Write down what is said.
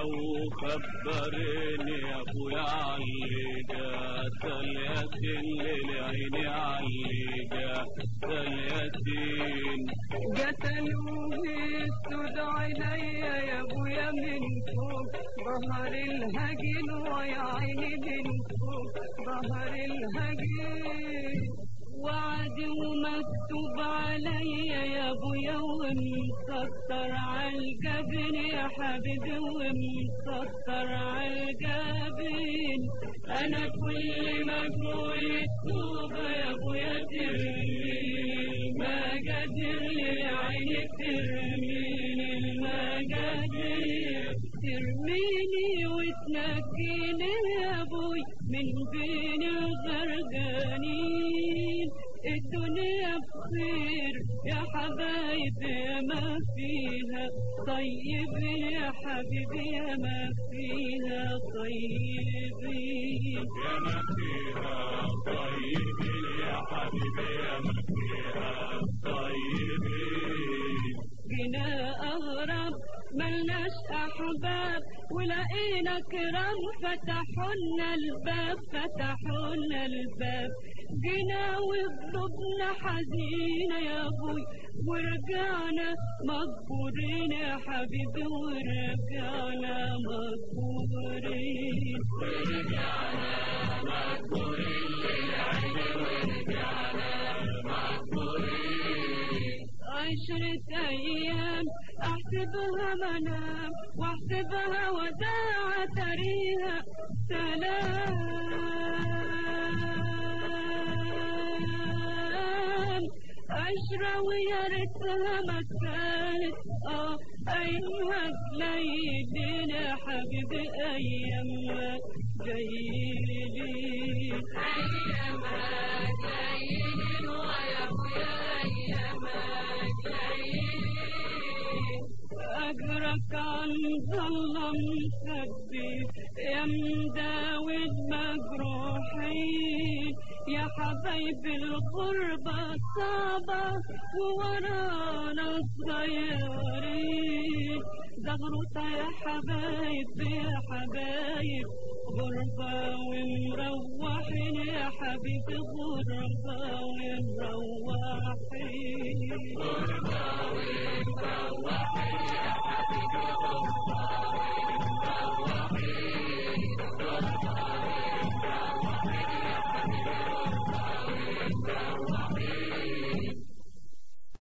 وخبرني يا ابويا علي جات الياسين للعين علي جات الياسين قتلوه السود عينيا يا ابويا من فوق ظهر الهجين ويا عيني من فوق ظهر الهجين وعد ومكتوب عليا يا ابويا ومسطر عالجبين يا حبيبي ومسطر عالجبين انا كل ما اقول التوبه يا ابويا ترميني ما قادر للعين ترميني ما قادر ترميني وتنجيني يا ابوي من بين الغرقانين الدنيا بخير يا حبايبي يا ما فيها طيب يا حبيبي يا ما فيها طيبين يا ما فيها طيبين يا حبيبي يا ما فيها طيبين جينا أغرب ملناش أحباب ولقينا كرام فتحولنا الباب فتحولنا الباب جينا وقلوبنا حزينة يا أبوي ورجعنا مقبورين يا حبيبي ورجعنا مقبورين عشرة أيام أحسبها منام وأحسبها وداع تريها سلام عشرة ويا ريتها ما كانت اه أيها ليلين يا حبيبي أيام جايين أجرك عن ظلم سبي يا مداوي المجروحين يا حبايبي الغربة صعبة وورانا صغيرين زغروطة يا حبايبي يا حبايب غربة ومروحين يا حبيبي غربة ومروحين